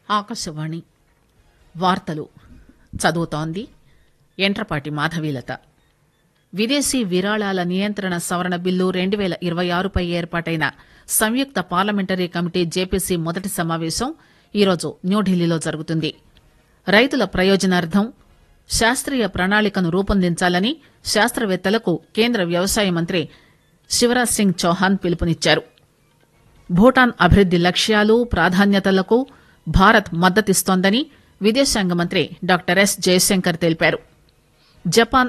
ఆకాశవాణి వార్తలు చదువుతోంది ఎంట్రపాటి మాధవీలత విదేశీ విరాళాల నియంత్రణ సవరణ బిల్లు రెండు పేల ఇరవై ఆరుపై ఏర్పాటైన సంయుక్త పార్లమెంటరీ కమిటీ జేపీసీ మొదటి సమావేశం ఈరోజు న్యూఢిల్లీలో జరుగుతుంది రైతుల ప్రయోజనార్థం శాస్త్రీయ ప్రణాళికను రూపొందించాలని శాస్త్రవేత్తలకు కేంద్ర వ్యవసాయ మంత్రి శివరాజ్ సింగ్ చౌహాన్ పిలుపునిచ్చారు భూటాన్ అభివృద్ది లక్ష్యాలు ప్రాధాన్యతలకు భారత్ మద్దతిస్తోందని విదేశాంగ మంత్రి డాక్టర్ ఎస్ జయశంకర్ తెలిపారు జపాన్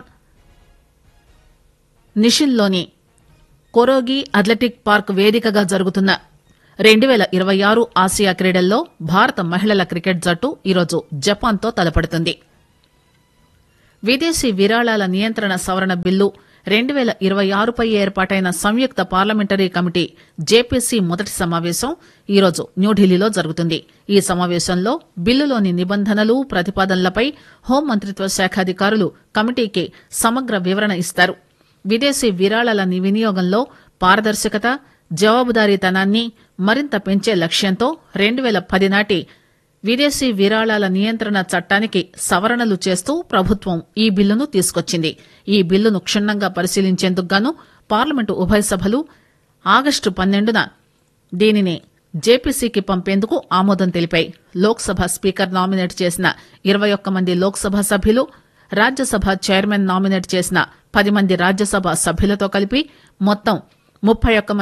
నిషిన్లోని కొరోగి అథ్లెటిక్ పార్క్ వేదికగా జరుగుతున్న రెండు పేల ఇరవై ఆరు ఆసియా క్రీడల్లో భారత మహిళల క్రికెట్ జట్టు ఈరోజు జపాన్తో తలపడుతుంది విదేశీ విరాళాల నియంత్రణ సవరణ బిల్లు రెండు పేల ఇరవై ఆరుపై ఏర్పాటైన సంయుక్త పార్లమెంటరీ కమిటీ జేపీసీ మొదటి సమావేశం ఈరోజు న్యూఢిల్లీలో జరుగుతుంది ఈ సమావేశంలో బిల్లులోని నిబంధనలు ప్రతిపాదనలపై హోంమంత్రిత్వ శాఖ అధికారులు కమిటీకి సమగ్ర వివరణ ఇస్తారు విదేశీ విరాళాల వినియోగంలో పారదర్శకత జవాబుదారీతనాన్ని మరింత పెంచే లక్ష్యంతో రెండు పేల పది నాటి విదేశీ విరాళాల నియంత్రణ చట్టానికి సవరణలు చేస్తూ ప్రభుత్వం ఈ బిల్లును తీసుకొచ్చింది ఈ బిల్లును క్షుణ్ణంగా పరిశీలించేందుకు గాను పార్లమెంటు ఉభయ సభలు ఆగస్టు పన్నెండున దీనిని జేపీసీకి పంపేందుకు ఆమోదం తెలిపాయి లోక్సభ స్పీకర్ నామినేట్ చేసిన ఇరవై ఒక్క మంది లోక్సభ సభ్యులు రాజ్యసభ చైర్మన్ నామినేట్ చేసిన పది మంది రాజ్యసభ సభ్యులతో కలిపి మొత్తం ముప్పై ఒక్క